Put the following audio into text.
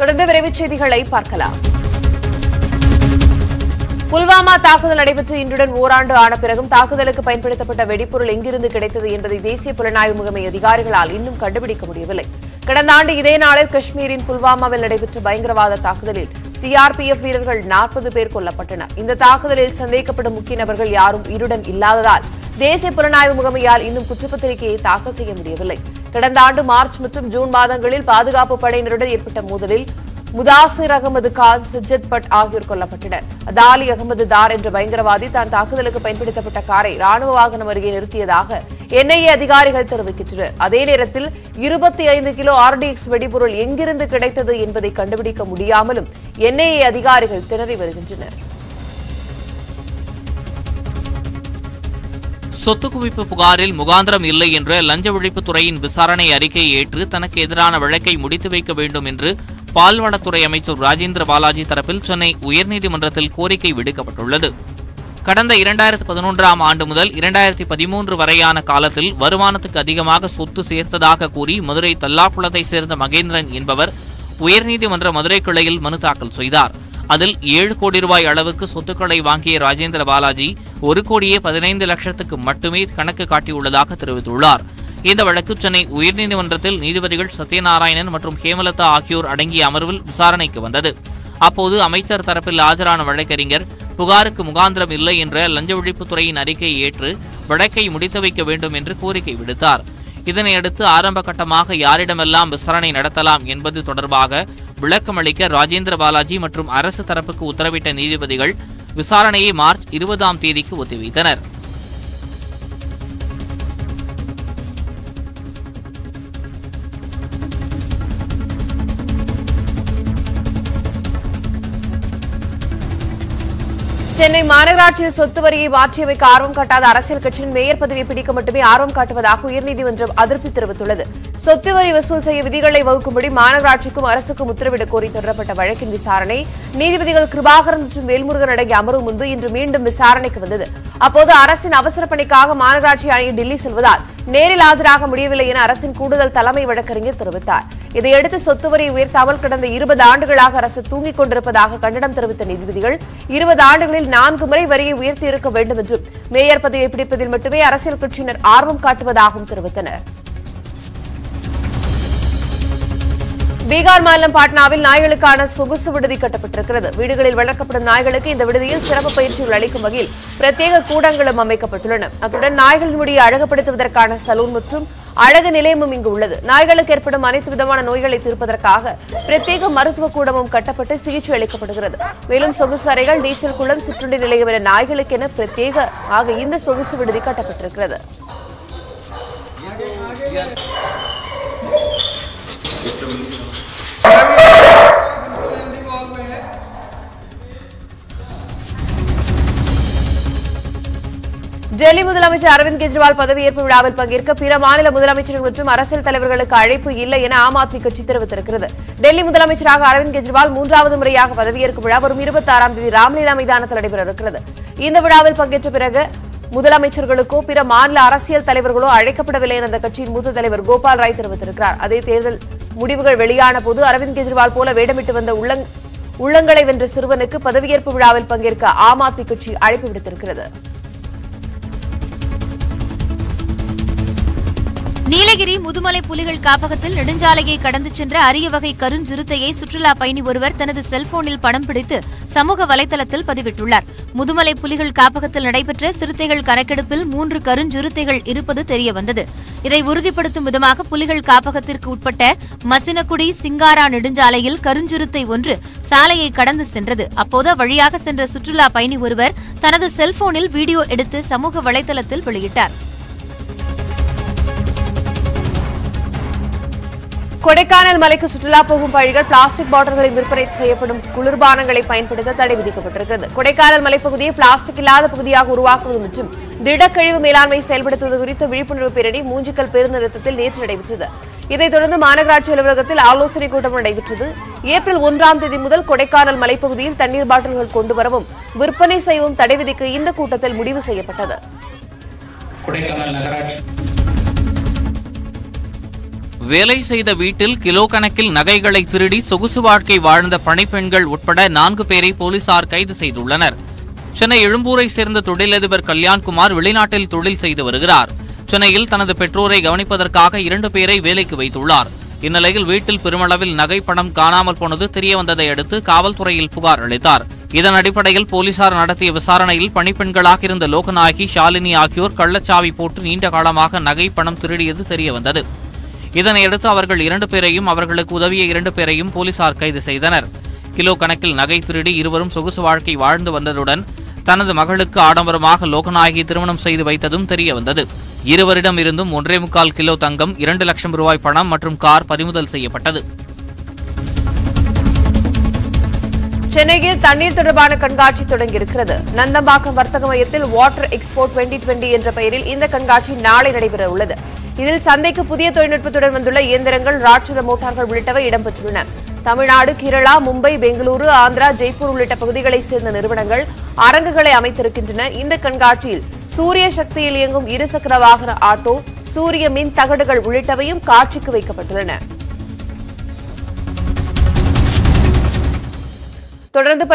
தொடர்ந்து விரைவுச் செய்திகளை பார்க்கலாம் புல்வாமா தாக்குதல் நடைபெற்று இன்றுடன் ஓராண்டு ஆன பிறகும் தாக்குதலுக்கு பயன்படுத்தப்பட்ட வெடிப்பொருள் எங்கிருந்து கிடைத்தது என்பதை தேசிய புலனாய்வு முகமை அதிகாரிகளால் இன்னும் கண்டுபிடிக்க முடியவில்லை கடந்த ஆண்டு இதே நாளில் காஷ்மீரின் புல்வாமாவில் நடைபெற்ற பயங்கரவாத தாக்குதலில் சிஆர்பிஎஃப் வீரர்கள் நாற்பது பேர் கொல்லப்பட்டனர் இந்த தாக்குதலில் சந்தேகப்படும் முக்கிய நபர்கள் யாரும் உயிருடன் இல்லாததால் தேசிய புலனாய்வு முகமையால் இன்னும் குற்றப்பத்திரிகையை தாக்கல் செய்ய முடியவில்லை கடந்த ஆண்டு மார்ச் மற்றும் ஜூன் மாதங்களில் பாதுகாப்பு படையினருடன் ஏற்பட்ட மோதலில் முதாசிர் அகமது கான் சிஜத் பட் ஆகியோர் கொல்லப்பட்டனர் அதாலி அகமது தார் என்ற பயங்கரவாதி தான் தாக்குதலுக்கு பயன்படுத்தப்பட்ட காரை ராணுவ வாகனம் அருகே நிறுத்தியதாக என்ஐஏ அதிகாரிகள் தெரிவிக்கின்றனர் அதே நேரத்தில் இருபத்தி ஐந்து கிலோ ஆர்டிஎக்ஸ் வெடிபொருள் எங்கிருந்து கிடைத்தது என்பதை கண்டுபிடிக்க முடியாமலும் என்ஐஏ அதிகாரிகள் திணறி வருகின்றனர் சொத்து குவிப்பு புகாரில் முகாந்திரம் இல்லை என்ற லஞ்ச ஒழிப்புத்துறையின் விசாரணை அறிக்கையை ஏற்று தனக்கு எதிரான வழக்கை முடித்து வைக்க வேண்டும் என்று பால்வளத்துறை அமைச்சர் ராஜேந்திர பாலாஜி தரப்பில் சென்னை உயர்நீதிமன்றத்தில் கோரிக்கை விடுக்கப்பட்டுள்ளது கடந்த இரண்டாயிரத்து பதினொன்றாம் ஆண்டு முதல் இரண்டாயிரத்தி பதிமூன்று வரையான காலத்தில் வருமானத்துக்கு அதிகமாக சொத்து சேர்த்ததாக கூறி மதுரை தல்லாக்குளத்தை சேர்ந்த மகேந்திரன் என்பவர் உயர்நீதிமன்ற மதுரை கிளையில் மனு தாக்கல் செய்தார் அதில் ஏழு கோடி ரூபாய் அளவுக்கு சொத்துக்களை வாங்கிய ராஜேந்திர பாலாஜி ஒரு கோடியே பதினைந்து லட்சத்துக்கு மட்டுமே கணக்கு காட்டியுள்ளதாக தெரிவித்துள்ளார் இந்த வழக்கு சென்னை உயர்நீதிமன்றத்தில் நீதிபதிகள் சத்யநாராயணன் மற்றும் ஹேமலதா ஆகியோர் அடங்கிய அமர்வில் விசாரணைக்கு வந்தது அப்போது அமைச்சர் தரப்பில் ஆஜரான வழக்கறிஞர் புகாருக்கு முகாந்திரம் இல்லை என்ற லஞ்ச ஒழிப்புத்துறையின் அறிக்கையை ஏற்று வழக்கை முடித்து வைக்க வேண்டும் என்று கோரிக்கை விடுத்தார் இதனையடுத்து ஆரம்ப கட்டமாக யாரிடமெல்லாம் விசாரணை நடத்தலாம் என்பது தொடர்பாக விளக்கமளிக்க ராஜேந்திர பாலாஜி மற்றும் அரசு தரப்புக்கு உத்தரவிட்ட நீதிபதிகள் விசாரணையை மார்ச் இருபதாம் தேதிக்கு ஒத்திவைத்தனர் சென்னை மாநகராட்சியில் சொத்து வரியை மாற்றியமைக்க ஆர்வம் காட்டாத அரசியல் கட்சியின் மேயர் பதவியை பிடிக்க மட்டுமே ஆர்வம் காட்டுவதாக உயர்நீதிமன்றம் அதிருப்தி தெரிவித்துள்ளது சொத்து வரி வசூல் செய்ய விதிகளை வகுக்கும்படி மாநகராட்சிக்கும் அரசுக்கும் உத்தரவிடக் கோரி தொடரப்பட்ட வழக்கின் விசாரணை நீதிபதிகள் கிருபாகரன் மற்றும் வேல்முருகன் அடங்கிய அமர்வு முன்பு இன்று மீண்டும் விசாரணைக்கு வந்தது அப்போது அரசின் அவசர பணிக்காக மாநகராட்சி ஆணையர் டெல்லி செல்வதால் நேரில் ஆஜராக முடியவில்லை என அரசின் கூடுதல் தலைமை வழக்கறிஞர் தெரிவித்தார் இதையடுத்து சொத்து வரி உயர்த்தாமல் கடந்த இருபது ஆண்டுகளாக அரசு தூங்கிக் கொண்டிருப்பதாக கண்டனம் தெரிவித்த நீதிபதிகள் இருபது ஆண்டுகளில் நான்கு முறை வரியை உயர்த்தி இருக்க வேண்டும் என்றும் மேயர் பதவியை பிடிப்பதில் மட்டுமே அரசியல் கட்சியினர் ஆர்வம் காட்டுவதாகவும் தெரிவித்தனர் பீகார் மாநிலம் பாட்னாவில் நாய்களுக்கான சொகுசு விடுதி கட்டப்பட்டிருக்கிறது வீடுகளில் வளர்க்கப்படும் நாய்களுக்கு இந்த விடுதியில் சிறப்பு பயிற்சிகள் அளிக்கும் வகையில் பிரத்யேக கூடங்களும் அமைக்கப்பட்டுள்ளன அத்துடன் நாய்களின் முடியை அழகுபடுத்துவதற்கான சலூன் மற்றும் அழகு நிலையமும் இங்கு உள்ளது நாய்களுக்கு ஏற்படும் அனைத்து விதமான நோய்களை தீர்ப்பதற்காக பிரத்யேக மருத்துவ கூடமும் கட்டப்பட்டு சிகிச்சை அளிக்கப்படுகிறது மேலும் சொகுசு அறைகள் நீச்சல் குளம் சிற்றுண்டி நிலையம் என நாய்களுக்கென பிரத்யேக ஆக இந்த சொகுசு விடுதி கட்டப்பட்டிருக்கிறது டெல்லி முதலமைச்சர் அரவிந்த் கெஜ்ரிவால் பதவியேற்பு விழாவில் பங்கேற்க பிற மாநில முதலமைச்சர்கள் மற்றும் அரசியல் தலைவர்களுக்கு அழைப்பு இல்லை என ஆம் ஆத்மி கட்சி தெரிவித்திருக்கிறது டெல்லி முதலமைச்சராக அரவிந்த் கெஜ்ரிவால் மூன்றாவது முறையாக பதவியேற்கும் விழா வரும் இருபத்தி ஆறாம் தேதி ராம்லீலா மைதானத்தில் நடைபெற இருக்கிறது இந்த விழாவில் பங்கேற்ற பிறகு முதலமைச்சர்களுக்கோ பிற மாநில அரசியல் தலைவர்களோ அழைக்கப்படவில்லை என அந்த கட்சியின் மூத்த தலைவர் கோபால் ராய் தெரிவித்திருக்கிறார் அதே தேர்தல் முடிவுகள் வெளியான போது அரவிந்த் கெஜ்ரிவால் போல வேடமிட்டு வந்த உள்ளங் உள்ளங்களை வென்ற சிறுவனுக்கு பதவியேற்பு விழாவில் பங்கேற்க ஆம் ஆத்மி கட்சி அழைப்பு விடுத்திருக்கிறது நீலகிரி முதுமலை புலிகள் காப்பகத்தில் நெடுஞ்சாலையை கடந்து சென்ற அரிய வகை கருஞ்சிறுத்தையை சுற்றுலா பயணி ஒருவர் தனது செல்போனில் படம் பிடித்து சமூக வலைதளத்தில் பதிவிட்டுள்ளார் முதுமலை புலிகள் காப்பகத்தில் நடைபெற்ற சிறுத்தைகள் கணக்கெடுப்பில் மூன்று கருஞ்சிறுத்தைகள் இருப்பது தெரியவந்தது இதை உறுதிப்படுத்தும் விதமாக புலிகள் காப்பகத்திற்கு உட்பட்ட மசினக்குடி சிங்காரா நெடுஞ்சாலையில் கருஞ்சிறுத்தை ஒன்று சாலையை கடந்து சென்றது அப்போது வழியாக சென்ற சுற்றுலா பயணி ஒருவர் தனது செல்போனில் வீடியோ எடுத்து சமூக வலைதளத்தில் வெளியிட்டார் கொடைக்கானல் மலைக்கு சுற்றுலா போகும் பயணிகள் பிளாஸ்டிக் பாட்டில்களில் விற்பனை செய்யப்படும் குளிர்பானங்களை பயன்படுத்த தடை விதிக்கப்பட்டிருக்கிறது கொடைக்கானல் மலைப்பகுதியை பிளாஸ்டிக் இல்லாத பகுதியாக உருவாக்குவது மற்றும் திடக்கழிவு மேலாண்மை செயல்படுத்துவது குறித்த விழிப்புணர்வு பேரணி மூஞ்சிக்கல் பேருந்து நிறுத்தத்தில் நேற்று நடைபெற்றது இதைத் தொடர்ந்து மாநகராட்சி அலுவலகத்தில் ஆலோசனை கூட்டம் நடைபெற்றது ஏப்ரல் ஒன்றாம் தேதி முதல் கொடைக்கானல் மலைப்பகுதியில் தண்ணீர் பாட்டில்கள் கொண்டு வரவும் விற்பனை செய்யவும் தடை விதிக்க இந்த கூட்டத்தில் முடிவு செய்யப்பட்டது கொடைக்கானல் நகராட்சி வேலை செய்த வீட்டில் கிலோ கணக்கில் நகைகளை திருடி சொகுசு வாழ்க்கை வாழ்ந்த பணிப்பெண்கள் உட்பட நான்கு பேரை போலீசார் கைது செய்துள்ளனர் சென்னை எழும்பூரை சேர்ந்த தொழிலதிபர் கல்யாண்குமார் வெளிநாட்டில் தொழில் செய்து வருகிறார் சென்னையில் தனது பெற்றோரை கவனிப்பதற்காக இரண்டு பேரை வேலைக்கு வைத்துள்ளார் இந்நிலையில் வீட்டில் பெருமளவில் நகை பணம் காணாமல் போனது தெரியவந்ததை அடுத்து காவல்துறையில் புகார் அளித்தார் இதன் அடிப்படையில் போலீசார் நடத்திய விசாரணையில் பணிப்பெண்களாக இருந்த லோகநாயகி ஷாலினி ஆகியோர் கள்ளச்சாவி போட்டு நீண்ட காலமாக நகை பணம் திருடியது தெரியவந்தது இதனையடுத்து அவர்கள் இரண்டு பேரையும் அவர்களுக்கு உதவிய இரண்டு பேரையும் போலீசார் கைது செய்தனர் கிலோ கணக்கில் நகை திருடி இருவரும் சொகுசு வாழ்க்கை வாழ்ந்து வந்ததுடன் தனது மகளுக்கு ஆடம்பரமாக லோகநாயகி திருமணம் செய்து வைத்ததும் தெரியவந்தது இருவரிடம் இருந்தும் ஒன்றே முக்கால் கிலோ தங்கம் இரண்டு லட்சம் ரூபாய் பணம் மற்றும் கார் பறிமுதல் செய்யப்பட்டது சென்னையில் தண்ணீர் தொடர்பான கண்காட்சி தொடங்கியிருக்கிறது நந்தம்பாக்கம் வர்த்தக மையத்தில் வாட்டர் எக்ஸ்போ 2020 என்ற பெயரில் இந்த கண்காட்சி நாளை நடைபெற உள்ளது இதில் சந்தைக்கு புதிய தொழில்நுட்பத்துடன் வந்துள்ள இயந்திரங்கள் ராட்சத மோட்டார்கள் உள்ளிட்டவை இடம்பெற்றுள்ளன தமிழ்நாடு கேரளா மும்பை பெங்களூரு ஆந்திரா ஜெய்ப்பூர் உள்ளிட்ட பகுதிகளைச் சேர்ந்த நிறுவனங்கள் அரங்குகளை அமைத்திருக்கின்றன இந்த கண்காட்சியில் சூரிய சக்தியில் இயங்கும் இருசக்கர வாகன ஆட்டோ சூரிய மின் தகடுகள் உள்ளிட்டவையும் காட்சிக்கு வைக்கப்பட்டுள்ளன தொடர்ந்து